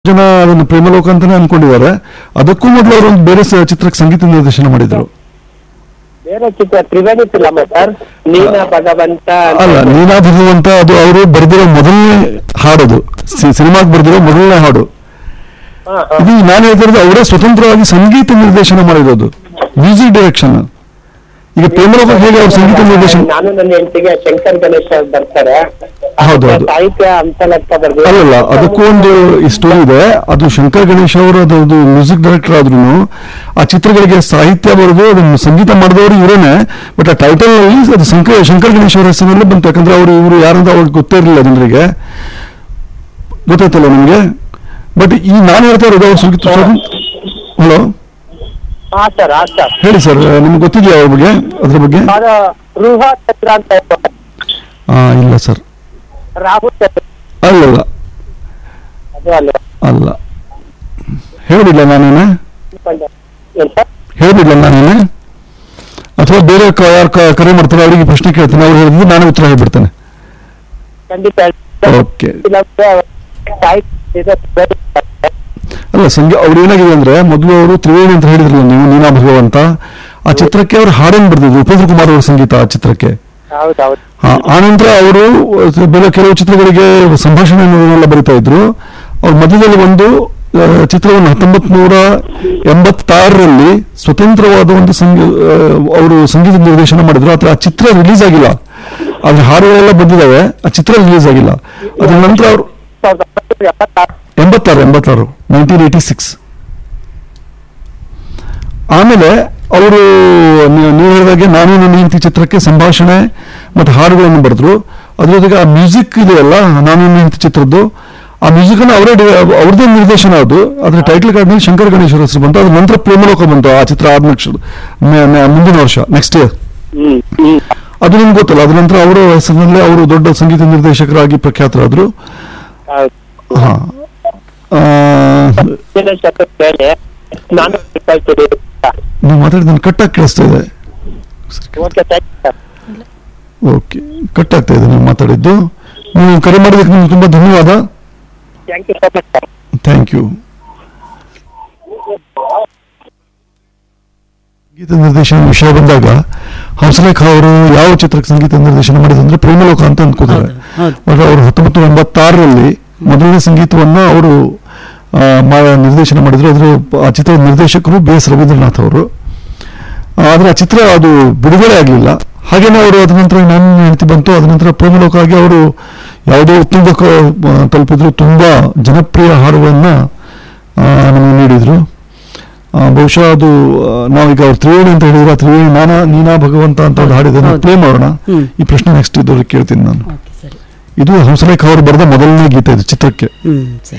ಜನ ಅದನ್ನು ಪ್ರೇಮಲೋಕ ಅಂತಾನೆ ಅನ್ಕೊಂಡಿದ್ದಾರೆ ಅದಕ್ಕೂ ಮೊದಲು ಅವರು ಒಂದು ಬೇರೆ ಸ- ಚಿತ್ರಕ್ಕೆ ಸಂಗೀತ ನಿರ್ದೇಶನ ಮಾಡಿದ್ರು ಬೇರೆ ಚಿತ್ರ ತ್ರಿವೇಣಿ ಫಿಲಮ್ ಸರ್ ನೀನ ಭಗವಂತ ಅಂತ ಅಲ್ಲ ನೀನಾ ಭಗವಂತ ಅದು ಅವರು ಬರೆದಿರೋ ಮೊದಲನೇ ಹಾಡೋದು ಸಿನಿಮಾಗೆ ಬರೆದಿರೋ ಮೊದಲನೇ ಹಾಡು ಹಾ, ಹಾ. ಇದು ನಾನು ಹೇಳ್ತಿರೋದು ಅವರೇ ಸ್ವತಂತ್ರವಾಗಿ ಸಂಗೀತ ನಿರ್ದೇಶನ ಮಾಡಿರೋದು ಮ್ಯೂಸಿಕ್ ಡೈರೆಕ್ಷನ್ ಈಗ ಪ್ರೇಮಲೋಕ ಹೇಗೆ ಅವ್ರು ಸಂಗೀತ ನಿರ್ದೇಶನ ನಾನು ನನ್ನ ಹೆಂಡತಿಗೆ ಶಂಕರ್ ಗಣೇಶ್ ಅವ್ರು ಬರ್ತಾರೆ ಹೌದು, ಹೌದು. ಸಾಹಿತ್ಯ ಅಂಶಲಕ್ಕ ಬರ್ದು ಅಲ್ಲಲ್ಲ ಅದಕ್ಕೂ ಒಂದು ಸ್ಟೋರಿ ಇದೆ ಅದು ಶಂಕರ್ ಗಣೇಶ್ ಅವರು ಅದೊಂದು ಮ್ಯೂಸಿಕ್ ಡೈರೆಕ್ಟರ್ ಆದ್ರೂ ಆ ಚಿತ್ರಗಳಿಗೆ ಸಾಹಿತ್ಯ ಬರೆದು ಅದನ್ನು ಸಂಗೀತ ಮಾಡಿದವರು ಇವರೇನೆ ಬಟ್ ಆ ಟೈಟಲ್ ನಲ್ಲಿ ಅದು ಶಂಕರ್ ಶಂಕರ್ ಗಣೇಶ್ ಅವರ ಹೆಸರಿನಲ್ಲಿ ಬಂತು ಯಾಕಂದ್ರೆ ಅವರು ಇವರು ಯಾರಂತ ಅವ್ರಿಗೆ ಗೊತ್ತೇ ಇರಲಿಲ್ಲ ಜನರಿಗೆ ಗೊತ್ತಾಯ್ತಲ್ಲ ನಿಮಗೆ ಬಟ್ ಈ ನಾನು ಹೇಳ್ತಾ ಇರೋದು ಅವ್ರು ಸಂಗೀತ ಹಲೋ ಹಾ ಸರ್ ಹಾ ಸರ್ ಹೇಳಿ ಸರ್ ನಿಮ್ಗೆ ಗೊತ್ತಿದೆಯಾ ಅವ್ರ ಬಗ್ಗೆ ಅದ್ರ ಬಗ್ಗೆ ಅದು ರುಹ ಚಂದ್ರ ಅಂತ ಇದೆ. ಆ, ಇಲ್ಲ ಸರ್ ರಾಹುಲ್ ಚಂದ್ರ ಅಲ್ಲಲ್ಲ ಅದು ಅಲ್ಲ ಅಲ್ಲ ಹೇಳಿಲ್ಲ ನಾನೇನೆ ಏನ್ ಸರ್ ಹೇಳಿಲ್ಲ ನಾನೇನೆ ಅಥವಾ ಬೇರೆ ಕ- ಯಾರು ಕ- ಕರೆ ಮಾಡ್ತಾರೆ ಅವರಿಗೆ ಪ್ರಶ್ನೆ ಕೇಳ್ತೀನಿ ಅವ್ರು ಹೇಳಿದ್ರೆ ನಾನೇ ಉತ್ತರ ಹೇಳ್ಬಿಡ್ತೇನೆ ಖಂಡಿತ ಓಕೆ ಫಿಲಮ್ಗೆ ಸಾಹಿತ್ಯ ಇದೆ, ಬೇರೆ ಅಲ್ಲ ಸಂಜೆ ಅವ್ರು ಏನಾಗಿದೆ ಅಂದ್ರೆ ಮೊದಲು ಅವರು ತ್ರಿವೇಣಿ ಅಂತ ಹೇಳಿದ್ರಲ್ಲ ನೀವು ನೀನಾ ಭಗವಂತ ಆ ಚಿತ್ರಕ್ಕೆ ಅವರು ಹಾಡನ್ನು ಬರೆದಿದ್ರು ಉಪೇಂದ್ರ ಕುಮಾರ್ ಅವರ ಸಂಗೀತ ಆ ಚಿತ್ರಕ್ಕೆ ಹೌದೌದು ಆ ಆನಂತರ ಅವರು ಬೇರೆ ಕೆಲವು ಚಿತ್ರಗಳಿಗೆ ಸಂಭಾಷಣೆಯನ್ನೆಲ್ಲ ಬರಿತಾ ಇದ್ರು ಅವ್ರ ಮಧ್ಯದಲ್ಲಿ ಒಂದು ಆ, ಚಿತ್ರವನ್ನು ಹತ್ತೊಂಬತ್ ನೂರ ಎಂಬತ್ತಾರರಲ್ಲಿ ಸ್ವತಂತ್ರವಾದ ಒಂದು ಸಂಗೀ ಅವರು ಸಂಗೀತ ನಿರ್ದೇಶನ ಮಾಡಿದ್ರು ಆದ್ರೆ ಆ ಚಿತ್ರ ರಿಲೀಸ್ ಆಗಿಲ್ಲ ಅದ್ರ ಹಾಡುಗಳೆಲ್ಲ ಬಂದಿದ್ದಾವೆ ಆ ಚಿತ್ರ ರಿಲೀಸ್ ಆಗಿಲ್ಲ ಅದ್ರ ನಂತರ ಅವರು ಸಾವಿರದ ಒಂಬೈನೂರ ಎಪ್ಪತ್ತಾರು ಎಂಬತ್ತಾರು ಎಂಬತ್ತಾರು ನೈನ್ಟೀನ್ ಏಯ್ಟಿ ಸಿಕ್ಸ್ ಆಮೇಲೆ ಅವರು ನೀವು ಹೇಳಿದಾಗೆ ನಾನು ನನ್ನ ಹೆಂಡತಿ ಚಿತ್ರಕ್ಕೆ ಸಂಭಾಷಣೆ ಮತ್ತು ಹಾಡುಗಳನ್ನು ಬರೆದ್ರು ಅದ್ರ ಜೊತೆಗೆ ಆ ಮ್ಯೂಸಿಕ್ ಇದೆಯಲ್ಲ ನಾನು ನನ್ನ ಹೆಂಡತಿ ಚಿತ್ರದ್ದು ಆ ಮ್ಯೂಸಿಕ್ ಅನ್ನು ಅವರೇ ಡಿ- ಅವ್ರದ್ದೇ ನಿರ್ದೇಶನ ಅದು ಅದ್ರ ಟೈಟಲ್ ಕಾರ್ಡ್ ಮೇಲೆ ಶಂಕರ್ ಗಣೇಶ್ವರ ಹೆಸರು ಬಂತು ಅದ್ರ ನಂತರ ಪ್ರೇಮಲೋಕ ಬಂತು ಆ ಚಿತ್ರ ಆದ ನೆಕ್ಸ್ಟ್ ಮುಂದಿನ ವರ್ಷ ನೆಕ್ಸ್ಟ್ ಇಯರ್ ಹ್ಮ್ ಹ್ಮ್ ಅದು ನಿಮ್ಗೆ ಗೊತ್ತಲ್ಲ ಅದ್ರ ನಂತರ ಅವರ ಹೆಸರಿನಲ್ಲೇ ಅವರು ದೊಡ್ಡ ಸಂಗೀತ ನಿರ್ದೇಶಕರಾಗಿ ಪ್ರಖ್ಯಾತರಾದರು ಹೌದು ಹಾ ಆ, ದಿನೇಶ್ ಅವ್ರ ಮೇಲೆ ನಾನು ಕಳ್ತೀನಿ ನೀವು ಮಾತಾಡಿದ ಕಟ್ಟಾಗಿ ಕೇಳಿಸ್ತಾ ಇದೆ okay thank you sir okay cut ಆಗ್ತಾ ಇದೆ ನೀವು ಮಾತಾಡಿದ್ದು ನೀವು ಕರೆ ಮಾಡಿದ್ದಕ್ಕೆ ನಿಮ್ಗೆ ತುಂಬ ಧನ್ಯವಾದ thank you so much sir thank you ಸಂಗೀತ ನಿರ್ದೇಶನ ವಿಷಯ ಬಂದಾಗ ಹಂಸಲೇಖ ಅವರು ಯಾವ ಚಿತ್ರಕ್ಕೆ ಸಂಗೀತ ನಿರ್ದೇಶನ ಮಾಡಿದ್ರು ಅಂದ್ರೆ ಪ್ರೇಮಲೋಕ ಅಂತ ಅಂದ್ಕೋತಾರೆ ಹೌದು, ಹೌದು. ಬಟ್ ಅವರು ಹತ್ತೊಂಬತ್ತು ನೂರ ಎಂಬತ್ತಾರರಲ್ಲಿ ಮೊದಲನೇ ಸಂಗೀತವನ್ನ ಅವರು ಆ, ಮಾ- ನಿರ್ದೇಶನ ಮಾಡಿದ್ರು ಅದ್ರ ಆ ಚಿತ್ರದ ನಿರ್ದೇಶಕರು ಬಿ ಎಸ್ ರವೀಂದ್ರನಾಥ್ ಅವರು ಆದ್ರೆ ಆ ಚಿತ್ರ ಅದು ಬಿಡುಗಡೆ ಆಗಲಿಲ್ಲ ಹಾಗೇನೆ ಅವರು ಅದ ನಂತರ ನಾನು ಹೆಂಡತಿ ಬಂತು ಅದ ನಂತರ ಪ್ರೇಮಲೋಕ ಆಗಿ ಅವರು ಯಾವುದೋ ಉತ್ತುಂಗಕ್ಕೆ ಆ, ತಲುಪಿದ್ರು ತುಂಬಾ ಜನಪ್ರಿಯ ಹಾಡುಗಳನ್ನ ಆ, ನಮಗೆ ನೀಡಿದ್ರು ಆ, ಬಹುಶಃ ಅದು ಆ, ನಾವೀಗ ಅವ್ರು ತ್ರಿವೇಣಿ ಅಂತ ಹೇಳಿದ್ರೆ ಆ ತ್ರಿವೇಣಿ ನಾನಾ ನೀನಾ ಭಗವಂತ ಅಂತ ಒಂದು ಹಾಡಿದೆ ಹೌದು. ಪ್ಲೇ ಮಾಡೋಣ ಹ್ಮ್. ಈ ಪ್ರಶ್ನೆ ನೆಕ್ಸ್ಟ್ ಇದ್ದವ್ರಿಗೆ ಕೇಳ್ತೀನಿ ನಾನು ಓಕೆ ಸರಿ ಇದು ಹಂಸಲೇಖ ಅವರು ಬರೆದ ಮೊದಲನೇ ಗೀತೆ ಇದು ಚಿತ್ರಕ್ಕೆ ಹ್ಮ್ ಸರಿ